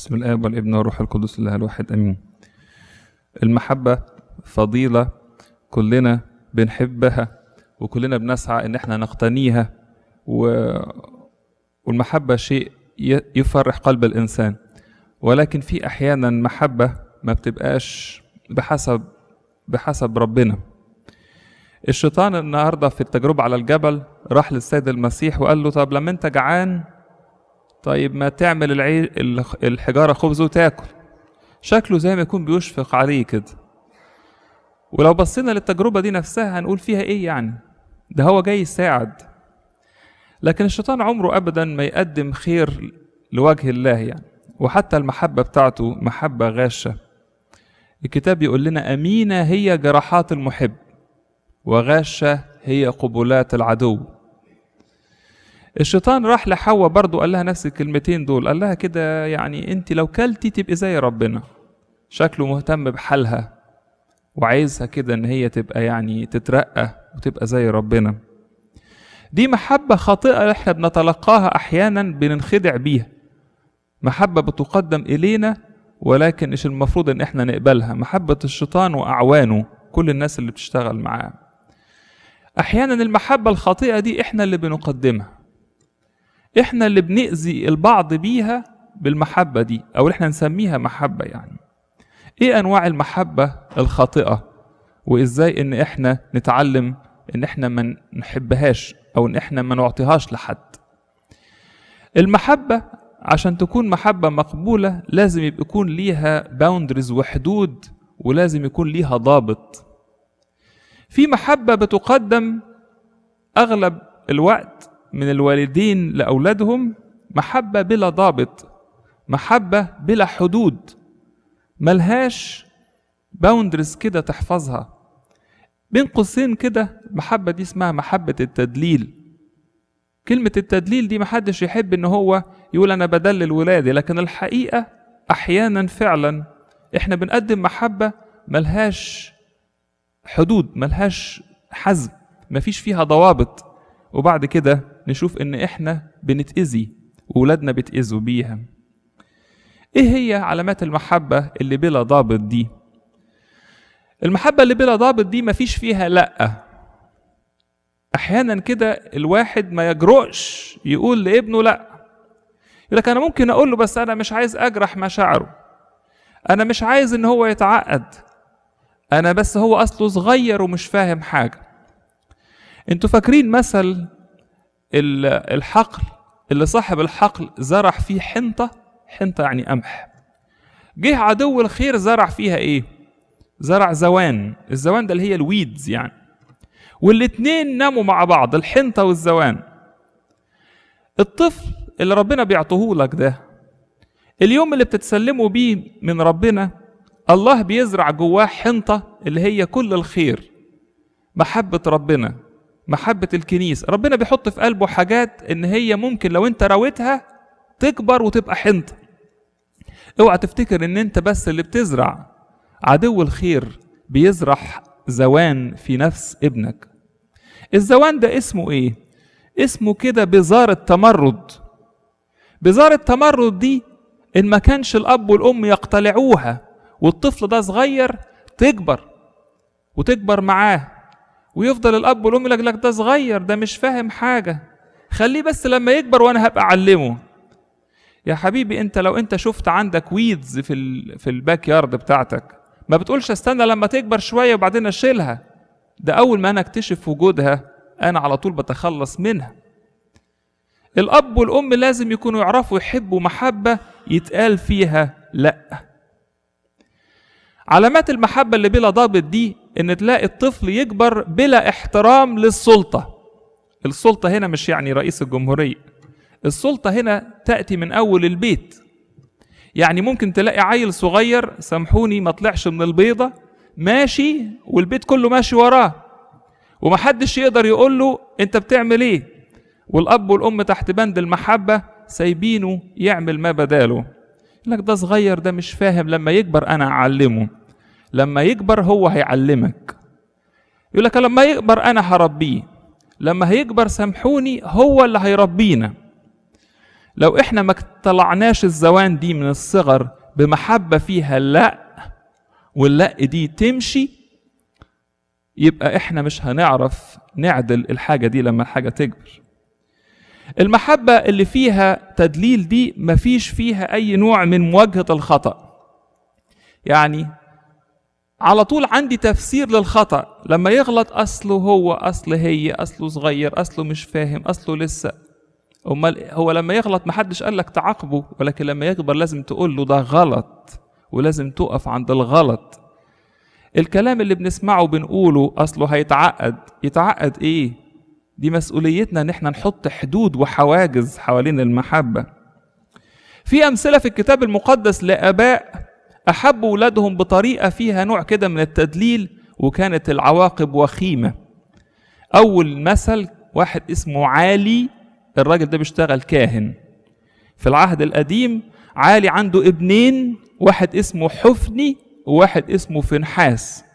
بسم الآب والابن والروح القدس الله الواحد أمين المحبة فضيلة كلنا بنحبها وكلنا بنسعى إن احنا نقتنيها و... والمحبة شيء ي- يفرح قلب الإنسان ولكن في أحيانا محبة ما بتبقاش بحسب بحسب ربنا الشيطان النهارده في التجربة على الجبل راح للسيد المسيح وقال له طب لما انت جعان طيب ما تعمل العي... الخ- الحجارة خبز وتاكل شكله زي ما يكون بيشفق عليه كده ولو بصينا للتجربة دي نفسها هنقول فيها ايه يعني ده هو جاي يساعد لكن الشيطان عمره ابدا ما يقدم خير لوجه الله يعني وحتى المحبة بتاعته محبة غاشة الكتاب يقول لنا أمينة هي جراحات المحب وغاشة هي قبلات العدو الشيطان راح لحواء برضو قال لها نفس الكلمتين دول قال لها كده يعني انت لو كلتي تبقي زي ربنا شكله مهتم بحالها وعايزها كده ان هي تبقى يعني تترقى وتبقى زي ربنا دي محبة خاطئة احنا بنتلقاها احيانا بننخدع بيها محبة بتقدم الينا ولكن مش المفروض ان احنا نقبلها محبة الشيطان واعوانه كل الناس اللي بتشتغل معاه احيانا المحبة الخاطئة دي احنا اللي بنقدمها احنا اللي بنأذي البعض بيها بالمحبة دي او احنا نسميها محبة يعني ايه انواع المحبة الخاطئة وازاي ان احنا نتعلم ان احنا ما نحبهاش او ان احنا ما نعطيهاش لحد المحبة عشان تكون محبة مقبولة لازم يبقى يكون ليها باوندرز وحدود ولازم يكون ليها ضابط في محبة بتقدم أغلب الوقت من الوالدين لأولادهم محبة بلا ضابط محبة بلا حدود ملهاش باوندرز كده تحفظها بين قوسين كده المحبة دي اسمها محبة التدليل كلمة التدليل دي محدش يحب ان هو يقول انا بدلل ولادي لكن الحقيقة احيانا فعلا احنا بنقدم محبة ملهاش حدود ملهاش حزم مفيش فيها ضوابط وبعد كده نشوف ان احنا بنتأذي وولادنا بيتأذوا بيها ايه هي علامات المحبة اللي بلا ضابط دي المحبة اللي بلا ضابط دي مفيش فيها لأ احيانا كده الواحد ما يجرؤش يقول لابنه لا يقول لك انا ممكن اقول له بس انا مش عايز اجرح مشاعره انا مش عايز ان هو يتعقد انا بس هو اصله صغير ومش فاهم حاجه انتوا فاكرين مثل ال- الحقل اللي صاحب الحقل زرع فيه حنطه حنطه يعني قمح جه عدو الخير زرع فيها ايه زرع زوان الزوان ده اللي هي الويدز يعني والاتنين ناموا مع بعض الحنطة والزوان الطفل اللي ربنا بيعطيه لك ده اليوم اللي بتتسلموا بيه من ربنا الله بيزرع جواه حنطة اللي هي كل الخير محبة ربنا محبة الكنيسة ربنا بيحط في قلبه حاجات ان هي ممكن لو انت رويتها تكبر وتبقى حنطة اوعى تفتكر ان انت بس اللي بتزرع عدو الخير بيزرع زوان في نفس ابنك الزوان ده اسمه ايه اسمه كده بزار التمرد بزار التمرد دي ان ما كانش الاب والام يقتلعوها والطفل ده صغير تكبر وتكبر معاه ويفضل الاب والام يقول لك ده صغير ده مش فاهم حاجه خليه بس لما يكبر وانا هبقى اعلمه يا حبيبي انت لو انت شفت عندك ويدز في ال في الباك يارد بتاعتك ما بتقولش استنى لما تكبر شويه وبعدين اشيلها ده اول ما انا اكتشف وجودها انا على طول بتخلص منها الاب والام لازم يكونوا يعرفوا يحبوا محبه يتقال فيها لا علامات المحبه اللي بلا ضابط دي ان تلاقي الطفل يكبر بلا احترام للسلطه السلطه هنا مش يعني رئيس الجمهوريه السلطه هنا تاتي من اول البيت يعني ممكن تلاقي عيل صغير سامحوني ما طلعش من البيضة ماشي والبيت كله ماشي وراه ومحدش يقدر يقول له انت بتعمل ايه والاب والام تحت بند المحبة سايبينه يعمل ما بداله يقول لك ده صغير ده مش فاهم لما يكبر انا اعلمه لما يكبر هو هيعلمك يقول لك لما يكبر انا هربيه لما هيكبر سامحوني هو اللي هيربينا لو احنا ما طلعناش الزوان دي من الصغر بمحبة فيها لا واللا دي تمشي يبقى احنا مش هنعرف نعدل الحاجة دي لما الحاجة تكبر المحبة اللي فيها تدليل دي مفيش فيها أي نوع من مواجهة الخطأ يعني على طول عندي تفسير للخطأ لما يغلط أصله هو أصل هي أصله صغير أصله مش فاهم أصله لسه أمال هو لما يغلط محدش قال لك تعاقبه ولكن لما يكبر لازم تقول له ده غلط ولازم تقف عند الغلط الكلام اللي بنسمعه بنقوله أصله هيتعقد يتعقد إيه دي مسؤوليتنا ان احنا نحط حدود وحواجز حوالين المحبة في أمثلة في الكتاب المقدس لآباء أحبوا ولادهم بطريقة فيها نوع كده من التدليل وكانت العواقب وخيمة أول مثل واحد اسمه عالي الراجل ده بيشتغل كاهن في العهد القديم عالي عنده ابنين واحد اسمه حفني وواحد اسمه فنحاس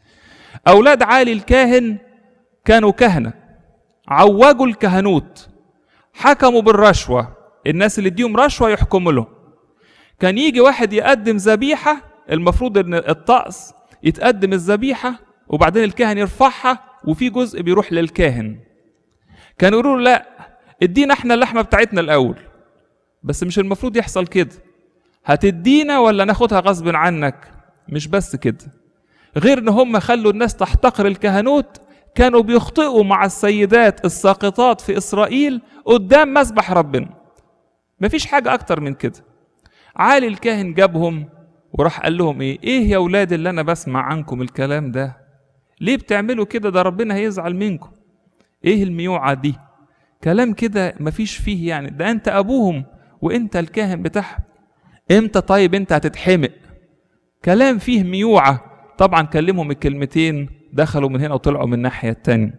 أولاد عالي الكاهن كانوا كهنة عوجوا الكهنوت حكموا بالرشوة الناس اللي اديهم رشوة يحكموا له كان يجي واحد يقدم ذبيحة المفروض ان الطقس يتقدم الذبيحة وبعدين الكاهن يرفعها وفي جزء بيروح للكاهن كانوا يقولوا له لا ادينا احنا اللحمة بتاعتنا الأول بس مش المفروض يحصل كده هتدينا ولا ناخدها غصب عنك مش بس كده غير ان هم خلوا الناس تحتقر الكهنوت كانوا بيخطئوا مع السيدات الساقطات في إسرائيل قدام مسبح ربنا مفيش حاجة أكتر من كده عالي الكاهن جابهم وراح قال لهم إيه إيه يا ولاد اللي أنا بسمع عنكم الكلام ده ليه بتعملوا كده ده ربنا هيزعل منكم إيه الميوعة دي كلام كده مفيش فيه يعني ده أنت أبوهم وأنت الكاهن بتاعهم إمتى طيب أنت هتتحمق كلام فيه ميوعة طبعا كلمهم الكلمتين دخلوا من هنا وطلعوا من الناحية التانية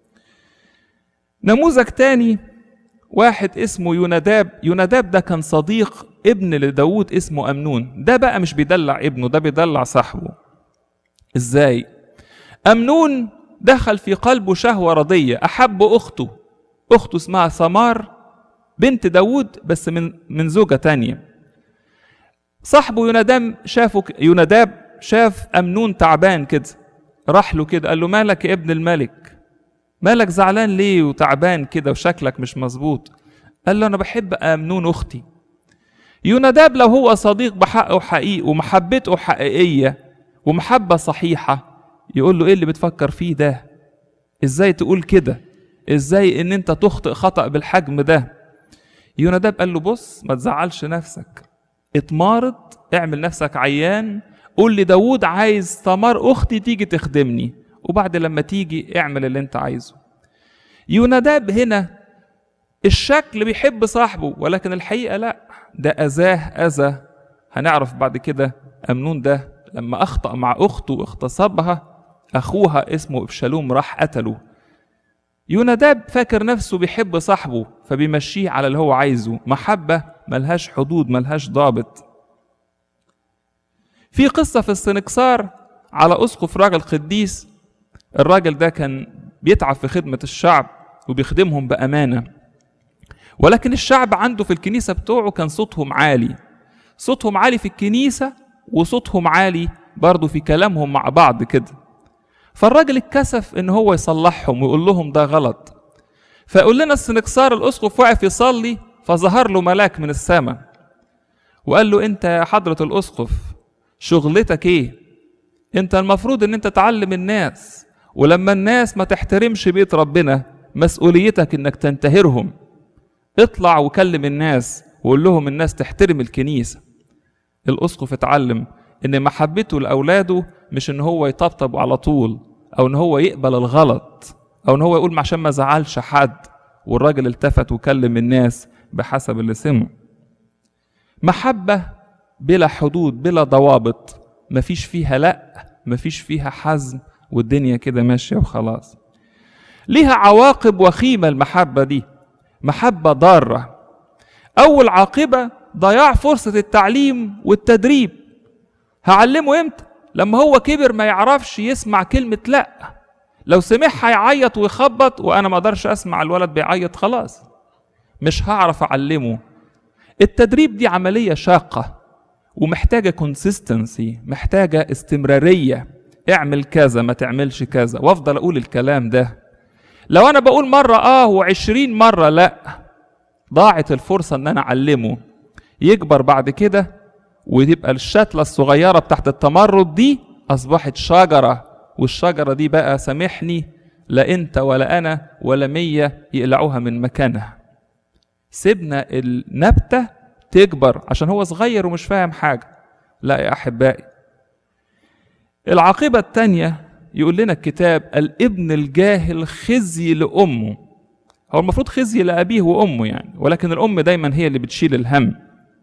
نموذج تاني واحد اسمه يوناداب يوناداب ده كان صديق ابن لداود اسمه أمنون ده بقى مش بيدلع ابنه ده بيدلع صاحبه ازاي أمنون دخل في قلبه شهوة رضية أحب أخته أخته اسمها ثمار بنت داود بس من من زوجة تانية صاحبه يوناداب شافه يوناداب شاف أمنون تعبان كده راح له كده قال له مالك يا ابن الملك مالك زعلان ليه وتعبان كده وشكلك مش مظبوط قال له انا بحب امنون اختي يوناداب لو هو صديق بحقه حقيقي ومحبته حقيقيه ومحبه صحيحه يقول له ايه اللي بتفكر فيه ده ازاي تقول كده ازاي ان انت تخطئ خطا بالحجم ده يوناداب قال له بص ما تزعلش نفسك اتمارض اعمل نفسك عيان قول لي داود عايز ثمار اختي تيجي تخدمني وبعد لما تيجي اعمل اللي انت عايزه يوناداب هنا الشكل بيحب صاحبه ولكن الحقيقة لا ده أذاه أذى هنعرف بعد كده أمنون ده لما أخطأ مع أخته واغتصبها أخوها اسمه إبشالوم راح قتله يوناداب فاكر نفسه بيحب صاحبه فبيمشيه على اللي هو عايزه محبة ملهاش حدود ملهاش ضابط في قصة في السنكسار على أسقف راجل قديس الراجل ده كان بيتعب في خدمة الشعب وبيخدمهم بأمانة ولكن الشعب عنده في الكنيسة بتوعه كان صوتهم عالي صوتهم عالي في الكنيسة وصوتهم عالي برضه في كلامهم مع بعض كده فالراجل اتكسف ان هو يصلحهم ويقول لهم ده غلط فيقول لنا السنكسار الاسقف واقف يصلي فظهر له ملاك من السماء وقال له انت يا حضرة الاسقف شغلتك ايه انت المفروض ان انت تعلم الناس ولما الناس ما تحترمش بيت ربنا مسؤوليتك انك تنتهرهم اطلع وكلم الناس وقول لهم الناس تحترم الكنيسة الأسقف اتعلم إن محبته لأولاده مش إن هو يطبطب على طول أو إن هو يقبل الغلط أو إن هو يقول عشان ما زعلش حد والراجل التفت وكلم الناس بحسب اللي سمعه محبة بلا حدود بلا ضوابط مفيش فيها لأ مفيش فيها حزم والدنيا كده ماشية وخلاص ليها عواقب وخيمة المحبة دي محبة ضارة أول عاقبة ضياع فرصة التعليم والتدريب هعلمه امتى لما هو كبر ما يعرفش يسمع كلمة لا لو سمعها يعيط ويخبط وانا ما اقدرش اسمع الولد بيعيط خلاص مش هعرف اعلمه التدريب دي عملية شاقة ومحتاجة كونسيستنسي محتاجة استمرارية اعمل كذا ما تعملش كذا وافضل اقول الكلام ده لو انا بقول مرة اه وعشرين مرة لا ضاعت الفرصة ان انا اعلمه يكبر بعد كده وتبقى الشتلة الصغيرة بتاعت التمرد دي اصبحت شجرة والشجرة دي بقى سامحني لا انت ولا انا ولا مية يقلعوها من مكانها سيبنا النبتة تكبر عشان هو صغير ومش فاهم حاجة لا يا أحبائي العاقبة التانية يقول لنا الكتاب الابن الجاهل خزي لأمه هو المفروض خزي لأبيه وأمه يعني ولكن الأم دايما هي اللي بتشيل الهم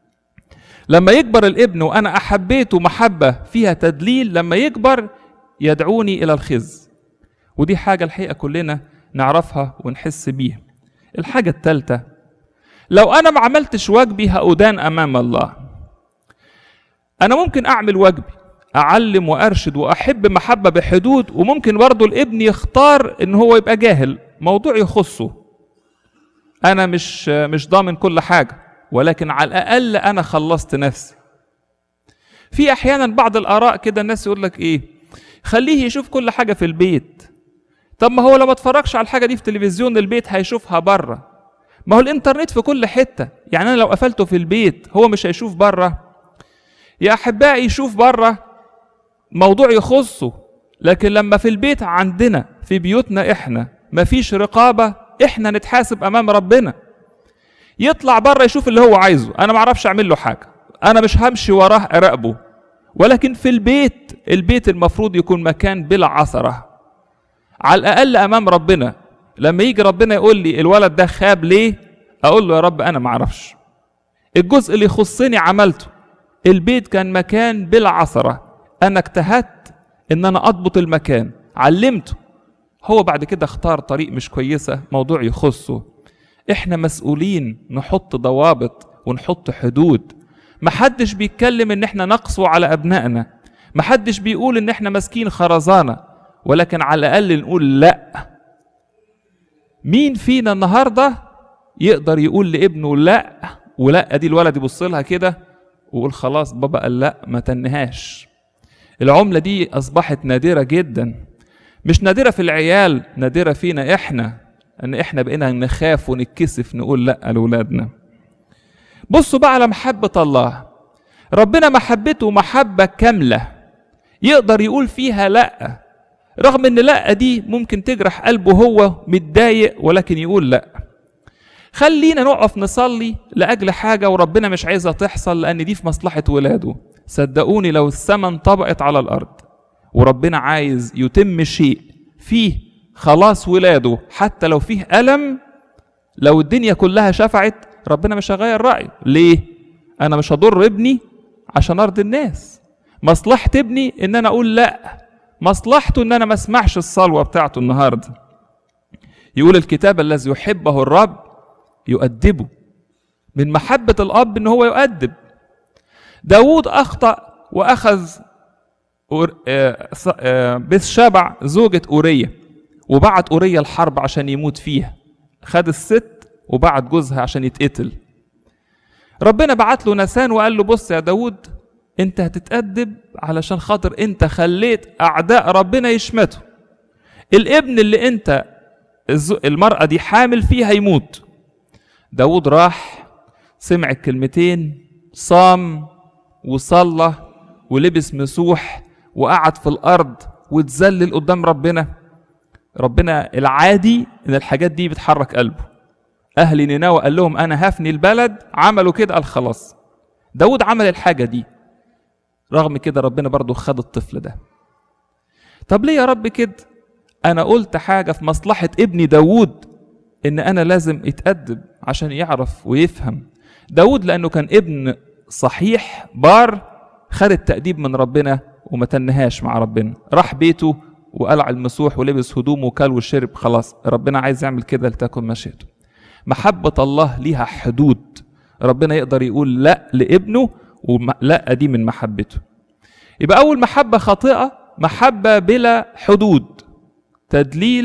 لما يكبر الابن وأنا أحبيته محبة فيها تدليل لما يكبر يدعوني إلى الخز ودي حاجة الحقيقة كلنا نعرفها ونحس بيها الحاجة الثالثة لو أنا ما عملتش واجبي هأدان أمام الله أنا ممكن أعمل واجبي أعلم وأرشد وأحب محبة بحدود وممكن برضه الابن يختار إن هو يبقى جاهل موضوع يخصه أنا مش مش ضامن كل حاجة ولكن على الأقل أنا خلصت نفسي في أحيانا بعض الآراء كده الناس يقول لك إيه خليه يشوف كل حاجة في البيت طب ما هو لو ما اتفرجش على الحاجة دي في تلفزيون البيت هيشوفها بره ما هو الانترنت في كل حتة يعني أنا لو قفلته في البيت هو مش هيشوف بره يا أحبائي يشوف بره موضوع يخصه لكن لما في البيت عندنا في بيوتنا إحنا مفيش رقابة إحنا نتحاسب أمام ربنا يطلع بره يشوف اللي هو عايزه أنا معرفش أعمل له حاجة أنا مش همشي وراه أراقبه ولكن في البيت البيت المفروض يكون مكان بلا عثرة على الأقل أمام ربنا لما يجي ربنا يقول لي الولد ده خاب ليه اقول له يا رب انا ما اعرفش الجزء اللي يخصني عملته البيت كان مكان بلا عثرة انا اجتهدت ان انا اضبط المكان علمته هو بعد كده اختار طريق مش كويسة موضوع يخصه احنا مسؤولين نحط ضوابط ونحط حدود محدش بيتكلم ان احنا نقسو على ابنائنا محدش بيقول ان احنا ماسكين خرزانة ولكن على الاقل نقول لا مين فينا النهارده يقدر يقول لابنه لا ولا دي الولد يبص لها كده ويقول خلاص بابا قال لا ما تنهاش العملة دي أصبحت نادرة جدا مش نادرة في العيال نادرة فينا إحنا إن إحنا بقينا نخاف ونتكسف نقول لأ لأولادنا بصوا بقى على محبة الله ربنا محبته محبة كاملة يقدر يقول فيها لأ رغم ان لا دي ممكن تجرح قلبه هو متضايق ولكن يقول لا خلينا نقف نصلي لاجل حاجه وربنا مش عايزها تحصل لان دي في مصلحه ولاده صدقوني لو السماء انطبقت على الارض وربنا عايز يتم شيء فيه خلاص ولاده حتى لو فيه الم لو الدنيا كلها شفعت ربنا مش هيغير رايه ليه انا مش هضر ابني عشان ارضي الناس مصلحه ابني ان انا اقول لا مصلحته ان انا ما اسمعش الصلوه بتاعته النهارده يقول الكتاب الذي يحبه الرب يؤدبه من محبة الأب إن هو يؤدب داود أخطأ وأخذ بث شبع زوجة أورية وبعت أورية الحرب عشان يموت فيها خد الست وبعت جوزها عشان يتقتل ربنا بعت له نسان وقال له بص يا داود انت هتتأدب علشان خاطر انت خليت اعداء ربنا يشمتوا الابن اللي انت المرأة دي حامل فيه هيموت داود راح سمع الكلمتين صام وصلى ولبس مسوح وقعد في الارض واتذلل قدام ربنا ربنا العادي ان الحاجات دي بتحرك قلبه اهل نينوى قال لهم انا هفني البلد عملوا كده قال خلاص داود عمل الحاجه دي رغم كده ربنا برضه خد الطفل ده طب ليه يا رب كده انا قلت حاجة في مصلحة ابني داود ان انا لازم يتأدب عشان يعرف ويفهم داود لانه كان ابن صحيح بار خد التأديب من ربنا وما تنهاش مع ربنا راح بيته وقلع المسوح ولبس هدومه وكل وشرب خلاص ربنا عايز يعمل كده لتكن مشيئته محبة الله ليها حدود ربنا يقدر يقول لا لابنه ولا دي من محبته يبقى أول محبة خاطئة محبة بلا حدود تدليل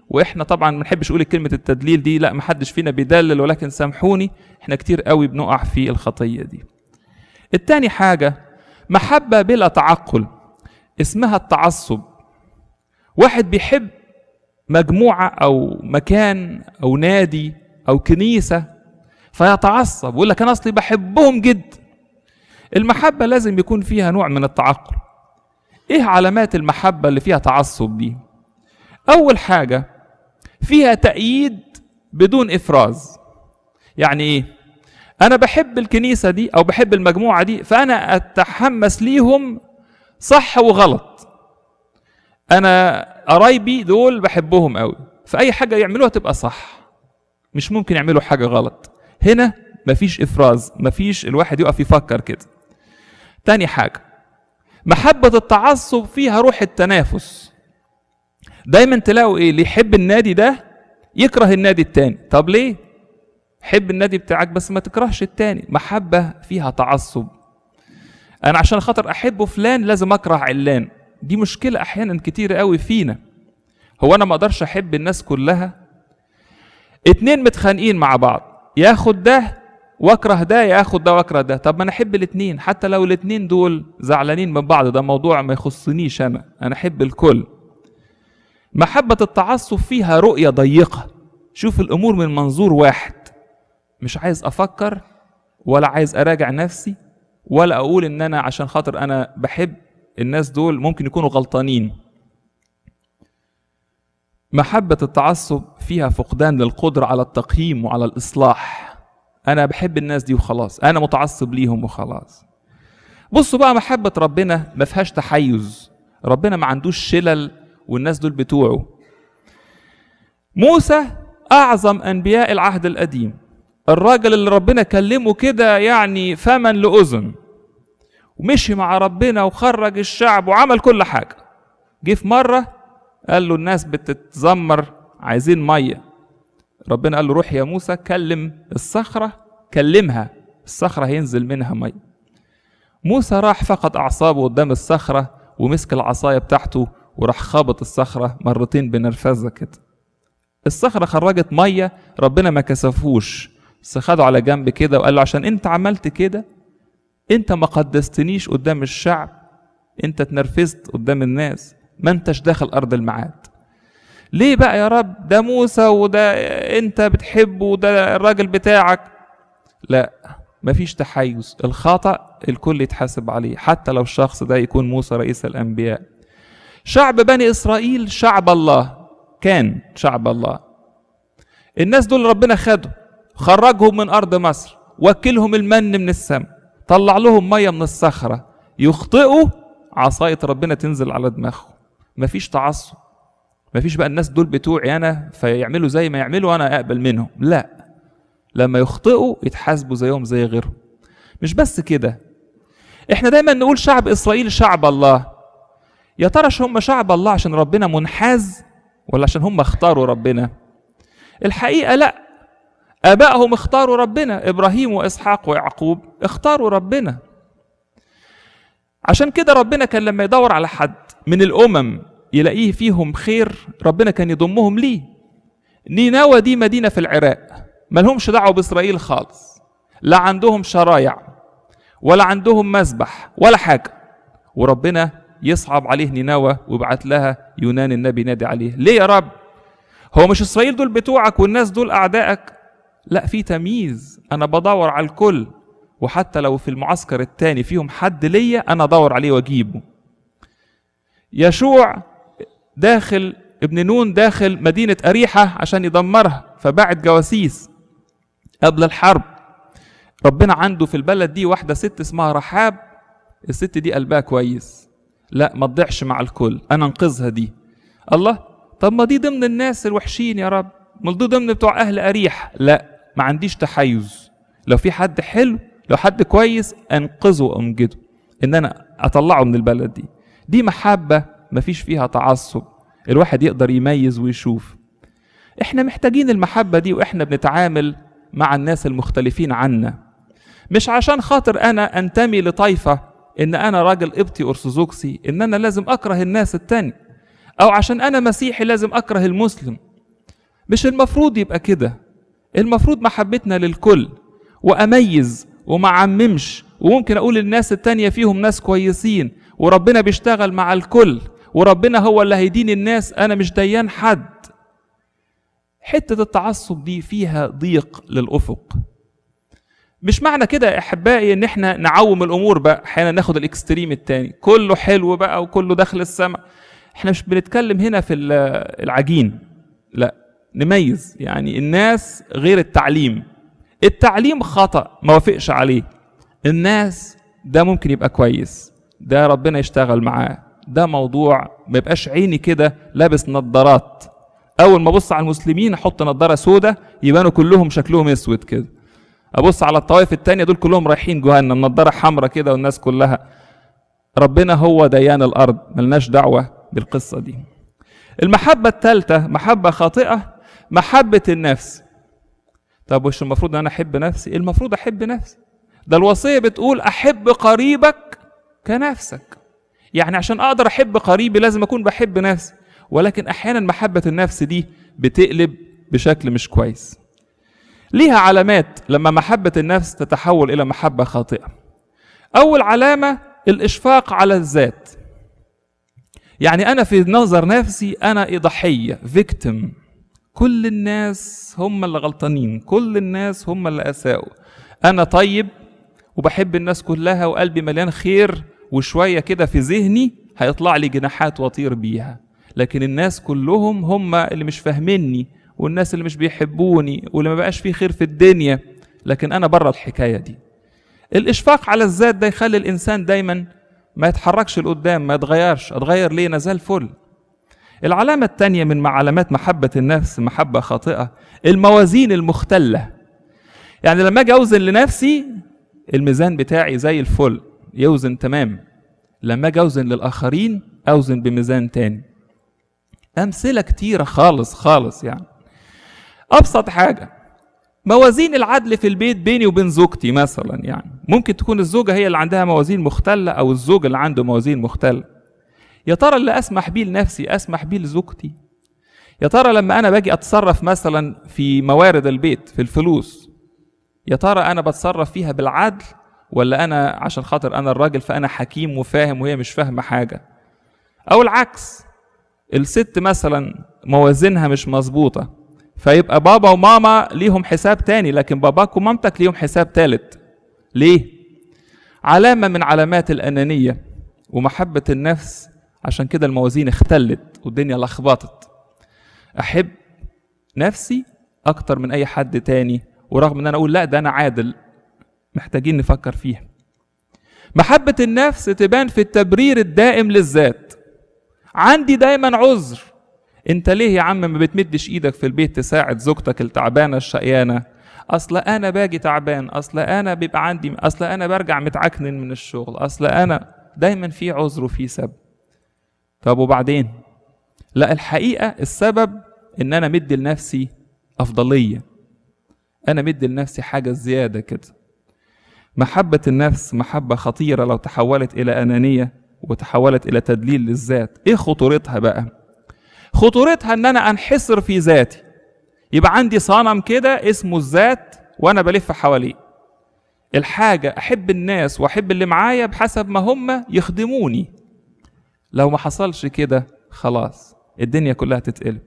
واحنا طبعا ما بنحبش نقول كلمه التدليل دي لا ما حدش فينا بيدلل ولكن سامحوني احنا كتير قوي بنقع في الخطيه دي التاني حاجه محبه بلا تعقل اسمها التعصب واحد بيحب مجموعه او مكان او نادي او كنيسه فيتعصب ويقول لك انا اصلي بحبهم جدا المحبه لازم يكون فيها نوع من التعقل ايه علامات المحبه اللي فيها تعصب دي اول حاجه فيها تأييد بدون افراز يعني ايه انا بحب الكنيسه دي او بحب المجموعه دي فانا اتحمس ليهم صح وغلط انا قرايبي دول بحبهم قوي فاي حاجه يعملوها تبقى صح مش ممكن يعملوا حاجه غلط هنا مفيش افراز مفيش الواحد يقف يفكر كده تاني حاجه محبه التعصب فيها روح التنافس دايما تلاقوا ايه اللي يحب النادي ده يكره النادي التاني طب ليه حب النادي بتاعك بس ما تكرهش التاني محبه فيها تعصب انا عشان خاطر احب فلان لازم اكره علان دي مشكله احيانا كتير قوي فينا هو انا ما اقدرش احب الناس كلها اتنين متخانقين مع بعض ياخد ده واكره ده ياخد ده واكره ده طب ما انا احب الاتنين حتى لو الاتنين دول زعلانين من بعض ده موضوع ما يخصنيش انا انا احب الكل محبة التعصب فيها رؤية ضيقة شوف الأمور من منظور واحد مش عايز أفكر ولا عايز أراجع نفسي ولا أقول إن أنا عشان خاطر أنا بحب الناس دول ممكن يكونوا غلطانين محبة التعصب فيها فقدان للقدرة على التقييم وعلى الإصلاح أنا بحب الناس دي وخلاص أنا متعصب ليهم وخلاص بصوا بقى محبة ربنا ما فيهاش تحيز ربنا ما عندوش شلل والناس دول بتوعه موسى أعظم أنبياء العهد القديم الراجل اللي ربنا كلمه كده يعني فمن لأذن ومشي مع ربنا وخرج الشعب وعمل كل حاجة جه في مرة قال له الناس بتتذمر عايزين مية ربنا قال له روح يا موسى كلم الصخرة كلمها الصخرة هينزل منها مية موسى راح فقد أعصابه قدام الصخرة ومسك العصاية بتاعته وراح خابط الصخرة مرتين بنرفزة كده الصخرة خرجت مية ربنا ما كسفوش بس خده على جنب كده وقال له عشان انت عملت كده انت ما قدستنيش قدام الشعب انت اتنرفزت قدام الناس ما انتش داخل ارض الميعاد ليه بقى يا رب ده موسى وده انت بتحبه وده الراجل بتاعك لا مفيش تحيز الخطأ الكل يتحاسب عليه حتى لو الشخص ده يكون موسى رئيس الأنبياء شعب بني إسرائيل شعب الله كان شعب الله الناس دول ربنا خده خرجهم من أرض مصر وكلهم المن من السماء طلع لهم مية من الصخرة يخطئوا عصاية ربنا تنزل على دماغهم مفيش تعصب مفيش بقى الناس دول بتوعي أنا فيعملوا زي ما يعملوا أنا أقبل منهم لا لما يخطئوا يتحاسبوا زيهم زي غيرهم مش بس كده احنا دايما نقول شعب اسرائيل شعب الله يا ترى هم شعب الله عشان ربنا منحاز ولا عشان هم اختاروا ربنا الحقيقه لا ابائهم اختاروا ربنا ابراهيم واسحاق ويعقوب اختاروا ربنا عشان كده ربنا كان لما يدور على حد من الامم يلاقيه فيهم خير ربنا كان يضمهم ليه نينوى دي مدينه في العراق ملهمش دعوه باسرائيل خالص لا عندهم شرايع ولا عندهم مذبح ولا حاجه وربنا يصعب عليه نينوى ويبعت لها يونان النبي نادي عليه ليه يا رب هو مش اسرائيل دول بتوعك والناس دول اعدائك لا في تمييز انا بدور على الكل وحتى لو في المعسكر التاني فيهم حد ليا انا ادور عليه واجيبه يشوع داخل ابن نون داخل مدينة أريحة عشان يدمرها فبعت جواسيس قبل الحرب ربنا عنده في البلد دي واحدة ست اسمها رحاب الست دي قلبها كويس لا ما تضيعش مع الكل انا انقذها دي الله طب ما دي ضمن الناس الوحشين يا رب ما دي ضمن بتوع اهل اريح لا ما عنديش تحيز لو في حد حلو لو حد كويس انقذه وانجده ان انا اطلعه من البلد دي دي محبه ما فيش فيها تعصب الواحد يقدر يميز ويشوف احنا محتاجين المحبه دي واحنا بنتعامل مع الناس المختلفين عنا مش عشان خاطر انا انتمي لطائفه ان انا راجل قبطي ارثوذكسي ان انا لازم اكره الناس التاني او عشان انا مسيحي لازم اكره المسلم مش المفروض يبقى كده المفروض محبتنا للكل واميز وما عممش وممكن اقول الناس التانية فيهم ناس كويسين وربنا بيشتغل مع الكل وربنا هو اللي هيدين الناس انا مش ديان حد حتة التعصب دي فيها ضيق للأفق مش معنى كده يا احبائي ان احنا نعوم الامور بقى احيانا ناخد الاكستريم التاني كله حلو بقى وكله داخل السماء احنا مش بنتكلم هنا في العجين لا نميز يعني الناس غير التعليم التعليم خطأ ما وافقش عليه الناس ده ممكن يبقى كويس ده ربنا يشتغل معاه ده موضوع ما يبقاش عيني كده لابس نظارات اول ما ابص على المسلمين احط نظاره سودة يبانوا كلهم شكلهم اسود كده ابص على الطوائف التانية دول كلهم رايحين جهنم نظاره حمراء كده والناس كلها ربنا هو ديان الارض ملناش دعوه بالقصه دي المحبه الثالثه محبه خاطئه محبه النفس طب وش المفروض ان انا احب نفسي المفروض احب نفسي ده الوصيه بتقول احب قريبك كنفسك يعني عشان اقدر احب قريبي لازم اكون بحب نفسي ولكن احيانا محبه النفس دي بتقلب بشكل مش كويس ليها علامات لما محبه النفس تتحول الى محبه خاطئه اول علامه الاشفاق على الذات يعني انا في نظر نفسي انا ضحيه فيكتم كل الناس هم اللي غلطانين كل الناس هم اللي اساءوا انا طيب وبحب الناس كلها وقلبي مليان خير وشويه كده في ذهني هيطلع لي جناحات واطير بيها لكن الناس كلهم هم اللي مش فاهميني والناس اللي مش بيحبوني واللي ما بقاش فيه خير في الدنيا لكن انا بره الحكايه دي الاشفاق على الذات ده يخلي الانسان دايما ما يتحركش لقدام ما يتغيرش اتغير ليه انا زي الفل العلامة الثانية من علامات محبة النفس محبة خاطئة الموازين المختلة يعني لما اجي اوزن لنفسي الميزان بتاعي زي الفل يوزن تمام لما اجي اوزن للاخرين اوزن بميزان تاني امثله كتيره خالص خالص يعني ابسط حاجه موازين العدل في البيت بيني وبين زوجتي مثلا يعني ممكن تكون الزوجه هي اللي عندها موازين مختله او الزوج اللي عنده موازين مختله يا ترى اللي اسمح بيه لنفسي اسمح بيه لزوجتي يا ترى لما انا باجي اتصرف مثلا في موارد البيت في الفلوس يا ترى انا بتصرف فيها بالعدل ولا انا عشان خاطر انا الراجل فانا حكيم وفاهم وهي مش فاهمه حاجه او العكس الست مثلا موازينها مش مظبوطه فيبقى بابا وماما ليهم حساب تاني لكن باباك ومامتك ليهم حساب تالت ليه علامه من علامات الانانيه ومحبه النفس عشان كده الموازين اختلت والدنيا لخبطت احب نفسي اكتر من اي حد تاني ورغم ان انا اقول لا ده انا عادل محتاجين نفكر فيها محبة النفس تبان في التبرير الدائم للذات عندي دايما عذر انت ليه يا عم ما بتمدش ايدك في البيت تساعد زوجتك التعبانة الشقيانة اصل انا باجي تعبان اصل انا بيبقى عندي اصل انا برجع متعكنن من الشغل اصل انا دايما في عذر وفي سبب طب وبعدين لا الحقيقة السبب ان انا مدي لنفسي افضلية انا مدي لنفسي حاجة زيادة كده محبة النفس محبة خطيرة لو تحولت إلى أنانية وتحولت إلى تدليل للذات إيه خطورتها بقى؟ خطورتها إن أنا أنحصر في ذاتي يبقى عندي صنم كده اسمه الذات وأنا بلف حواليه الحاجة أحب الناس وأحب اللي معايا بحسب ما هم يخدموني لو ما حصلش كده خلاص الدنيا كلها تتقلب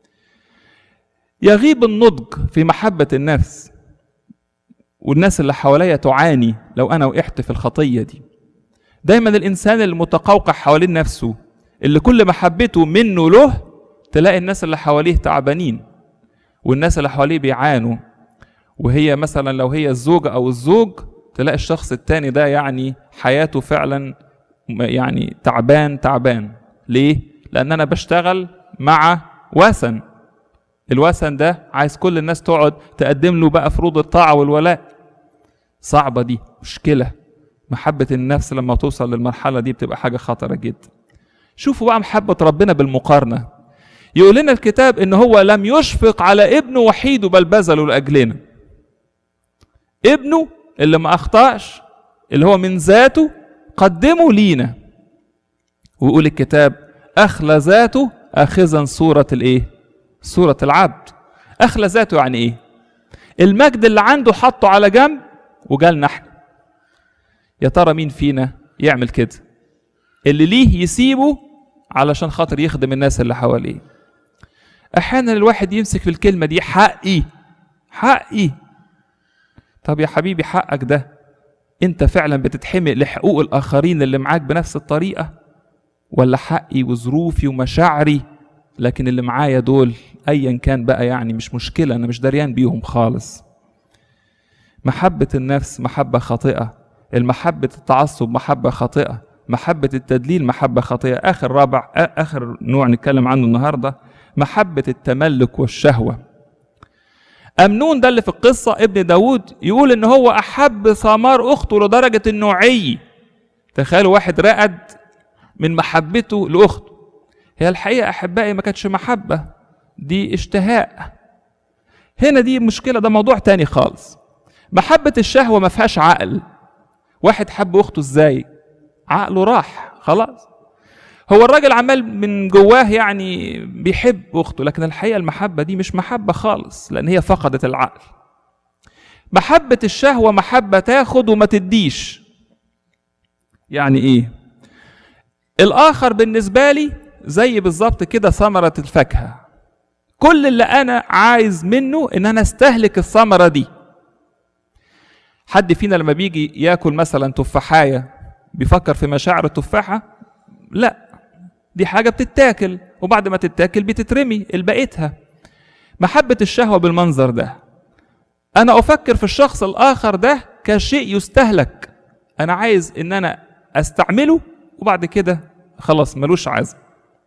يغيب النضج في محبة النفس والناس اللي حواليا تعاني لو انا وقعت في الخطيه دي دايما الانسان المتقوقع حوالين نفسه اللي كل محبته منه له تلاقي الناس اللي حواليه تعبانين والناس اللي حواليه بيعانوا وهي مثلا لو هي الزوجة أو الزوج تلاقي الشخص التاني ده يعني حياته فعلا يعني تعبان تعبان ليه؟ لأن أنا بشتغل مع وثن الوثن ده عايز كل الناس تقعد تقدم له بقى فروض الطاعة والولاء صعبة دي مشكلة محبة النفس لما توصل للمرحلة دي بتبقى حاجة خطرة جدا شوفوا بقى محبة ربنا بالمقارنة يقول لنا الكتاب ان هو لم يشفق على ابنه وحيده بل بذله لاجلنا ابنه اللي ما اخطاش اللي هو من ذاته قدمه لينا ويقول الكتاب اخلى ذاته اخذا صورة الايه صورة العبد اخلى ذاته يعني ايه المجد اللي عنده حطه على جنب وجالنا احنا يا ترى مين فينا يعمل كده اللي ليه يسيبه علشان خاطر يخدم الناس اللي حواليه احيانا الواحد يمسك في الكلمه دي حقي حقي طب يا حبيبي حقك ده انت فعلا بتتحمق لحقوق الاخرين اللي معاك بنفس الطريقه ولا حقي وظروفي ومشاعري لكن اللي معايا دول ايا كان بقى يعني مش مشكله انا مش دريان بيهم خالص محبه النفس محبه خاطئه المحبه التعصب محبه خاطئه محبه التدليل محبه خاطئه اخر رابع اخر نوع نتكلم عنه النهارده محبه التملك والشهوه أمنون ده اللي في القصة ابن داود يقول إن هو أحب ثمار أخته لدرجة إنه عي تخيلوا واحد رقد من محبته لأخته هي الحقيقة أحبائي ما كانتش محبة دي اشتهاء هنا دي مشكلة ده موضوع تاني خالص محبة الشهوة ما فيهاش عقل واحد حب أخته إزاي عقله راح خلاص هو الراجل عمال من جواه يعني بيحب اخته لكن الحقيقه المحبه دي مش محبه خالص لان هي فقدت العقل محبه الشهوه محبه تاخد وما تديش يعني ايه الاخر بالنسبه لي زي بالظبط كده ثمره الفاكهه كل اللي انا عايز منه ان انا استهلك الثمره دي حد فينا لما بيجي ياكل مثلا تفاحايه بيفكر في مشاعر التفاحه لا دي حاجة بتتاكل وبعد ما تتاكل بتترمي البقيتها محبة الشهوة بالمنظر ده أنا أفكر في الشخص الآخر ده كشيء يستهلك أنا عايز إن أنا أستعمله وبعد كده خلاص ملوش عزم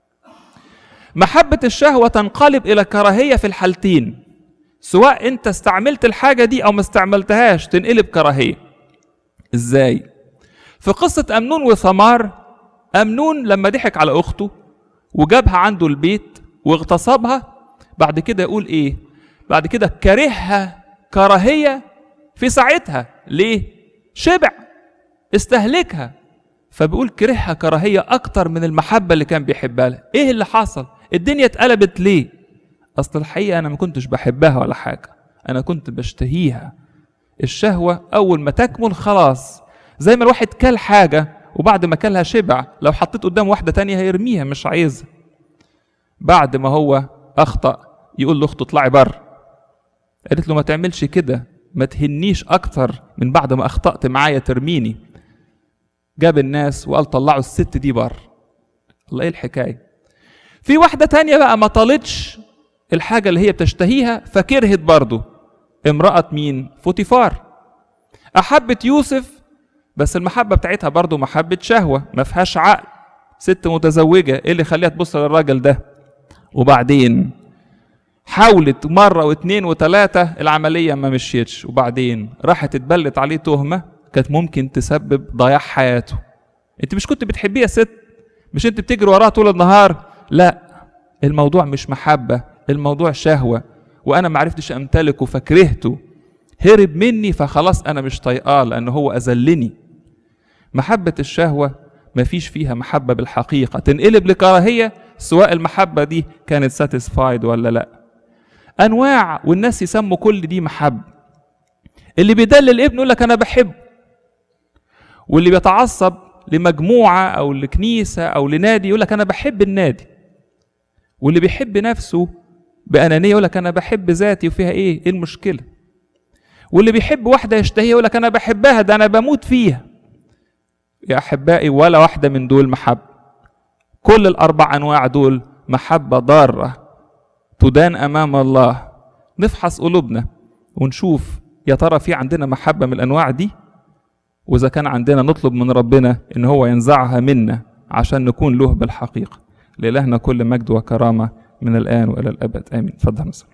محبة الشهوة تنقلب إلى كراهية في الحالتين سواء أنت استعملت الحاجة دي أو ما استعملتهاش تنقلب كراهية إزاي؟ في قصة أمنون وثمار أمنون لما ضحك على أخته وجابها عنده البيت واغتصبها بعد كده يقول إيه؟ بعد كده كرهها كراهية في ساعتها ليه؟ شبع استهلكها فبيقول كرهها كراهية أكتر من المحبة اللي كان بيحبها لها إيه اللي حصل؟ الدنيا اتقلبت ليه؟ أصل الحقيقة أنا ما كنتش بحبها ولا حاجة أنا كنت بشتهيها الشهوة أول ما تكمل خلاص زي ما الواحد كل حاجة وبعد ما كلها شبع لو حطيت قدام واحدة تانية هيرميها مش عايزها بعد ما هو أخطأ يقول لاخته اطلعي بره قالت له ما تعملش كده ما تهنيش أكتر من بعد ما أخطأت معايا ترميني جاب الناس وقال طلعوا الست دي بره الله ايه الحكاية في واحدة تانية بقى ما طالتش الحاجة اللي هي بتشتهيها فكرهت برضه امرأة مين؟ فوتيفار أحبت يوسف بس المحبة بتاعتها برضه محبة شهوة ما فيهاش عقل ست متزوجة ايه اللي يخليها تبص للراجل ده وبعدين حاولت مرة واثنين وثلاثة العملية ما مشيتش وبعدين راحت اتبلت عليه تهمة كانت ممكن تسبب ضياع حياته انت مش كنت بتحبيه يا ست مش انت بتجري وراها طول النهار لا الموضوع مش محبة الموضوع شهوة وانا ما عرفتش امتلكه فكرهته هرب مني فخلاص انا مش طايقاه لان هو اذلني محبة الشهوة مفيش فيها محبة بالحقيقة تنقلب لكراهية سواء المحبة دي كانت ساتيسفايد ولا لا أنواع والناس يسموا كل دي محبة اللي بيدلل ابنه يقول لك أنا بحب واللي بيتعصب لمجموعة أو لكنيسة أو لنادي يقول لك أنا بحب النادي واللي بيحب نفسه بأنانية يقول لك أنا بحب ذاتي وفيها إيه؟ إيه المشكلة؟ واللي بيحب واحدة يشتهيها يقول لك أنا بحبها ده أنا بموت فيها يا أحبائي ولا واحدة من دول محبة كل الأربع أنواع دول محبة ضارة تدان أمام الله نفحص قلوبنا ونشوف يا ترى في عندنا محبة من الأنواع دي وإذا كان عندنا نطلب من ربنا إن هو ينزعها منا عشان نكون له بالحقيقة لإلهنا كل مجد وكرامة من الآن وإلى الأبد آمين تفضل مثلا